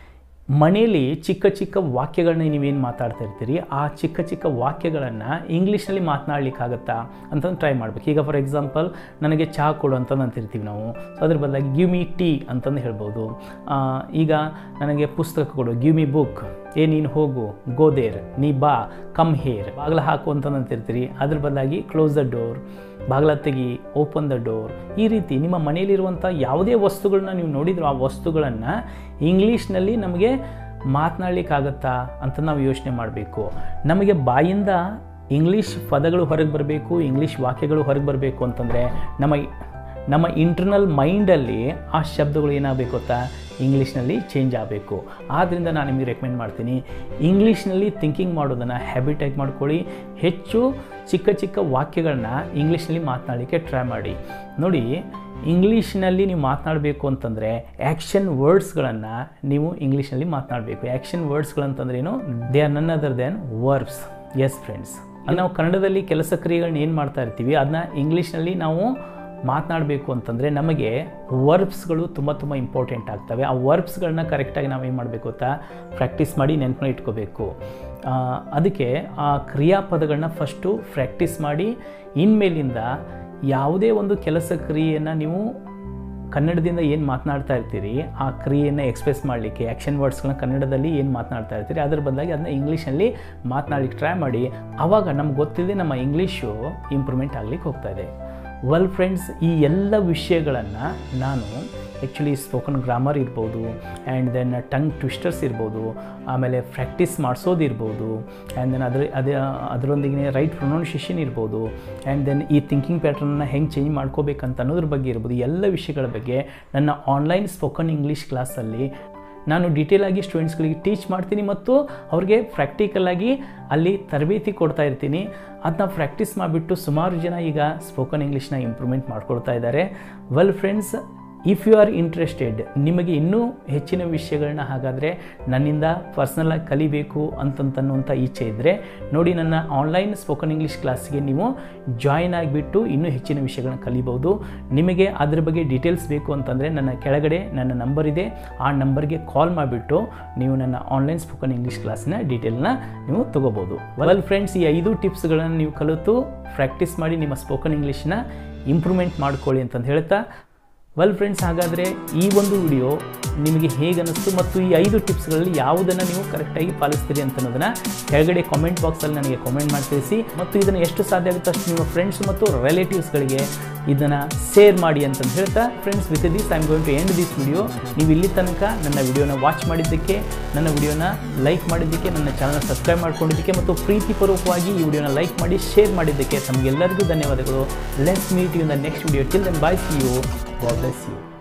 ಮನೆಯಲ್ಲಿ ಚಿಕ್ಕ ಚಿಕ್ಕ ವಾಕ್ಯಗಳನ್ನ ನೀವೇನು ಮಾತಾಡ್ತಾ ಇರ್ತೀರಿ ಆ ಚಿಕ್ಕ ಚಿಕ್ಕ ವಾಕ್ಯಗಳನ್ನು ಇಂಗ್ಲೀಷ್ನಲ್ಲಿ ಮಾತನಾಡ್ಲಿಕ್ಕಾಗತ್ತಾ ಅಂತಂದು ಟ್ರೈ ಮಾಡ್ಬೇಕು ಈಗ ಫಾರ್ ಎಕ್ಸಾಂಪಲ್ ನನಗೆ ಚಹಾ ಕೊಡು ಅಂತಂದು ಅಂತಿರ್ತೀವಿ ನಾವು ಸೊ ಅದ್ರ ಬದಲಾಗಿ ಗಿವ್ ಮಿ ಟೀ ಅಂತಂದು ಹೇಳ್ಬೋದು ಆ, ಈಗ ನನಗೆ ಪುಸ್ತಕ ಕೊಡು ಗಿವ್ ಮಿ ಬುಕ್ ಏ ನೀನು ಹೋಗು ಗೋದೇರ್ ನೀ ಬಾ ಕಮ್ ಹೇರ್ ಬಾಗಿಲ ಹಾಕು ಅಂತಂದು ಅಂತಿರ್ತೀರಿ ಅದ್ರ ಬದಲಾಗಿ ಕ್ಲೋಸ್ ದ ಡೋರ್ ಬಾಗಿಲ ತೆಗಿ ಓಪನ್ ದ ಡೋರ್ ಈ ರೀತಿ ನಿಮ್ಮ ಮನೆಯಲ್ಲಿರುವಂಥ ಯಾವುದೇ ವಸ್ತುಗಳನ್ನ ನೀವು ನೋಡಿದ್ರು ಆ ವಸ್ತುಗಳನ್ನು ಇಂಗ್ಲೀಷ್ನಲ್ಲಿ ನಮಗೆ ಮಾತನಾಡ್ಲಿಕ್ಕಾಗತ್ತಾ ಅಂತ ನಾವು ಯೋಚನೆ ಮಾಡಬೇಕು ನಮಗೆ ಬಾಯಿಂದ ಇಂಗ್ಲೀಷ್ ಪದಗಳು ಹೊರಗೆ ಬರಬೇಕು ಇಂಗ್ಲೀಷ್ ವಾಕ್ಯಗಳು ಹೊರಗೆ ಬರಬೇಕು ಅಂತಂದರೆ ನಮ್ಮ ನಮ್ಮ ಇಂಟರ್ನಲ್ ಮೈಂಡಲ್ಲಿ ಆ ಶಬ್ದಗಳು ಏನಾಗಬೇಕು ಗೊತ್ತಾ ಇಂಗ್ಲೀಷ್ನಲ್ಲಿ ಚೇಂಜ್ ಆಗಬೇಕು ಆದ್ದರಿಂದ ನಾನು ನಿಮಗೆ ರೆಕಮೆಂಡ್ ಮಾಡ್ತೀನಿ ಇಂಗ್ಲೀಷ್ನಲ್ಲಿ ಥಿಂಕಿಂಗ್ ಮಾಡೋದನ್ನು ಹ್ಯಾಬಿಟಾಗಿ ಮಾಡ್ಕೊಳ್ಳಿ ಹೆಚ್ಚು ಚಿಕ್ಕ ಚಿಕ್ಕ ವಾಕ್ಯಗಳನ್ನ ಇಂಗ್ಲೀಷ್ನಲ್ಲಿ ಮಾತನಾಡಲಿಕ್ಕೆ ಟ್ರೈ ಮಾಡಿ ನೋಡಿ ಇಂಗ್ಲೀಷ್ನಲ್ಲಿ ನೀವು ಮಾತನಾಡಬೇಕು ಅಂತಂದರೆ ಆ್ಯಕ್ಷನ್ ವರ್ಡ್ಸ್ಗಳನ್ನು ನೀವು ಇಂಗ್ಲೀಷ್ನಲ್ಲಿ ಮಾತನಾಡಬೇಕು ಆ್ಯಕ್ಷನ್ ವರ್ಡ್ಸ್ಗಳಂತಂದ್ರೆ ಏನು they are none other than verbs yes friends ನಾವು ಕನ್ನಡದಲ್ಲಿ ಕೆಲಸ ಕ್ರಿಯೆಗಳನ್ನ ಏನು ಮಾಡ್ತಾ ಇರ್ತೀವಿ ಅದನ್ನ ಇಂಗ್ಲೀಷ್ನಲ್ಲಿ ನಾವು ಮಾತನಾಡಬೇಕು ಅಂತಂದರೆ ನಮಗೆ ವರ್ಬ್ಸ್ಗಳು ತುಂಬ ತುಂಬ ಇಂಪಾರ್ಟೆಂಟ್ ಆಗ್ತವೆ ಆ ವರ್ಬ್ಸ್ಗಳನ್ನ ಕರೆಕ್ಟಾಗಿ ನಾವು ಏನು ಮಾಡಬೇಕು ಗೊತ್ತಾ ಪ್ರಾಕ್ಟೀಸ್ ಮಾಡಿ ನೆನ್ಪಲ್ಲಿ ಇಟ್ಕೋಬೇಕು ಆ, ಅದಕ್ಕೆ ಆ ಕ್ರಿಯಾಪದಗಳನ್ನ ಫಸ್ಟು ಪ್ರಾಕ್ಟೀಸ್ ಮಾಡಿ ಇನ್ಮೇಲಿಂದ ಯಾವುದೇ ಒಂದು ಕೆಲಸ ಕ್ರಿಯೆಯನ್ನು ನೀವು ಕನ್ನಡದಿಂದ ಏನು ಮಾತನಾಡ್ತಾ ಇರ್ತೀರಿ ಆ ಕ್ರಿಯೆಯನ್ನು ಎಕ್ಸ್ಪ್ರೆಸ್ ಮಾಡಲಿಕ್ಕೆ ಆ್ಯಕ್ಷನ್ ವರ್ಡ್ಸ್ಗಳನ್ನ ಕನ್ನಡದಲ್ಲಿ ಏನು ಮಾತನಾಡ್ತಾ ಇರ್ತೀರಿ ಅದರ ಬದಲಾಗಿ ಅದನ್ನ ಇಂಗ್ಲೀಷಲ್ಲಿ ಮಾತನಾಡ್ಲಿಕ್ಕೆ ಟ್ರೈ ಮಾಡಿ ಆವಾಗ ನಮ್ಗೆ ಗೊತ್ತಿದೆ ನಮ್ಮ ಇಂಗ್ಲೀಷು ಇಂಪ್ರೂವ್ಮೆಂಟ್ ಆಗ್ಲಿಕ್ಕೆ ಹೋಗ್ತಾ ಇದೆ ವೆಲ್ ಫ್ರೆಂಡ್ಸ್ ಈ ಎಲ್ಲ ವಿಷಯಗಳನ್ನು ನಾನು ಆ್ಯಕ್ಚುಲಿ ಸ್ಪೋಕನ್ ಗ್ರಾಮರ್ ಇರ್ಬೋದು ಆ್ಯಂಡ್ ದೆನ್ ಟಂಗ್ ಟ್ವಿಸ್ಟರ್ಸ್ ಇರ್ಬೋದು ಆಮೇಲೆ ಪ್ರಾಕ್ಟೀಸ್ ಮಾಡಿಸೋದಿರ್ಬೋದು ಆ್ಯಂಡ್ ದೆನ್ ಅದ್ರ ಅದೇ ಅದರೊಂದಿಗೆ ರೈಟ್ ಪ್ರೊನೌನ್ಸಿಯೇಷನ್ ಇರ್ಬೋದು ಆ್ಯಂಡ್ ದೆನ್ ಈ ಥಿಂಕಿಂಗ್ ಪ್ಯಾಟ್ರನ್ನ ಹೆಂಗೆ ಚೇಂಜ್ ಮಾಡ್ಕೋಬೇಕಂತ ಅನ್ನೋದ್ರ ಬಗ್ಗೆ ಇರ್ಬೋದು ಈ ಎಲ್ಲ ವಿಷಯಗಳ ಬಗ್ಗೆ ನನ್ನ ಆನ್ಲೈನ್ ಸ್ಪೋಕನ್ ಇಂಗ್ಲೀಷ್ ಕ್ಲಾಸಲ್ಲಿ ನಾನು ಡೀಟೇಲ್ ಆಗಿ ಸ್ಟೂಡೆಂಟ್ಸ್ಗಳಿಗೆ ಟೀಚ್ ಮಾಡ್ತೀನಿ ಮತ್ತು ಅವ್ರಿಗೆ ಪ್ರಾಕ್ಟಿಕಲ್ ಆಗಿ ಅಲ್ಲಿ ತರಬೇತಿ ಕೊಡ್ತಾ ಇರ್ತೀನಿ ಅದನ್ನ ಪ್ರಾಕ್ಟೀಸ್ ಮಾಡಿಬಿಟ್ಟು ಸುಮಾರು ಜನ ಈಗ ಸ್ಪೋಕನ್ ಇಂಗ್ಲೀಷ್ನ ಇಂಪ್ರೂವ್ಮೆಂಟ್ ಮಾಡ್ಕೊಳ್ತಾ ಇದ್ದಾರೆ well friends if you are interested ನಿಮಗೆ ಇನ್ನೂ ಹೆಚ್ಚಿನ ವಿಷಯಗಳನ್ನ ಹಾಗಾದರೆ ನನ್ನಿಂದ ಪರ್ಸ್ನಲಾಗಿ ಕಲಿಬೇಕು ಅಂತಂತನ್ನುವಂಥ ಇಚ್ಛೆ ಇದ್ದರೆ ನೋಡಿ ನನ್ನ ಆನ್ಲೈನ್ ಸ್ಪೋಕನ್ ಇಂಗ್ಲೀಷ್ ಕ್ಲಾಸ್ಗೆ ನೀವು ಜಾಯಿನ್ ಆಗಿಬಿಟ್ಟು ಇನ್ನೂ ಹೆಚ್ಚಿನ ವಿಷಯಗಳನ್ನ ಕಲಿಬೋದು ನಿಮಗೆ ಅದ್ರ ಬಗ್ಗೆ ಡೀಟೇಲ್ಸ್ ಬೇಕು ಅಂತಂದರೆ ನನ್ನ ಕೆಳಗಡೆ ನನ್ನ ನಂಬರ್ ಇದೆ ಆ ನಂಬರ್ಗೆ ಕಾಲ್ ಮಾಡಿಬಿಟ್ಟು ನೀವು ನನ್ನ ಆನ್ಲೈನ್ ಸ್ಪೋಕನ್ ಇಂಗ್ಲೀಷ್ ಕ್ಲಾಸಿನ ಡೀಟೇಲ್ನ ನೀವು ತೊಗೋಬೋದು ವೆಲ್ ಫ್ರೆಂಡ್ಸ್ ಈ ಐದು ಟಿಪ್ಸ್ಗಳನ್ನು ನೀವು ಕಲಿತು ಪ್ರಾಕ್ಟೀಸ್ ಮಾಡಿ ನಿಮ್ಮ ಸ್ಪೋಕನ್ ಇಂಗ್ಲೀಷ್ನ ಇಂಪ್ರೂವ್ಮೆಂಟ್ ಮಾಡ್ಕೊಳ್ಳಿ ಅಂತಂದು ಹೇಳ್ತಾ ವೆಲ್ ಫ್ರೆಂಡ್ಸ್ ಹಾಗಾದರೆ ಈ ಒಂದು ವಿಡಿಯೋ ನಿಮಗೆ ಹೇಗೆ ಅನ್ನಿಸ್ತು ಮತ್ತು ಈ ಐದು ಟಿಪ್ಸ್ಗಳಲ್ಲಿ ಯಾವುದನ್ನು ನೀವು ಕರೆಕ್ಟಾಗಿ ಪಾಲಿಸ್ತೀರಿ ಅಂತ ಅನ್ನೋದನ್ನು ಕೆಳಗಡೆ ಕಾಮೆಂಟ್ ಬಾಕ್ಸಲ್ಲಿ ನನಗೆ ಕಾಮೆಂಟ್ ಮಾಡಿ ತಿಳಿಸಿ ಮತ್ತು ಇದನ್ನು ಎಷ್ಟು ಸಾಧ್ಯ ಆಗುತ್ತೋ ಅಷ್ಟು ನಿಮ್ಮ ಫ್ರೆಂಡ್ಸ್ ಮತ್ತು ರಿಲೇಟಿವ್ಸ್ಗಳಿಗೆ ಇದನ್ನು ಶೇರ್ ಮಾಡಿ ಅಂತಂದು ಹೇಳ್ತಾ friends with this I am going to end this video ನೀವು ಇಲ್ಲಿ ತನಕ ನನ್ನ ವಿಡಿಯೋನ ವಾಚ್ ಮಾಡಿದ್ದಕ್ಕೆ ನನ್ನ ವಿಡಿಯೋನ ಲೈಕ್ ಮಾಡಿದ್ದಕ್ಕೆ ನನ್ನ ಚಾನಲ್ ಸಬ್ಸ್ಕ್ರೈಬ್ ಮಾಡ್ಕೊಂಡಿದ್ದಕ್ಕೆ ಮತ್ತು ಪ್ರೀತಿಪೂರ್ವಕವಾಗಿ ಈ ವಿಡಿಯೋನ ಲೈಕ್ ಮಾಡಿ ಶೇರ್ ಮಾಡಿದ್ದಕ್ಕೆ ತಮಗೆಲ್ಲರಿಗೂ ಧನ್ಯವಾದಗಳು let's meet you in the next video till then bye see you God bless you.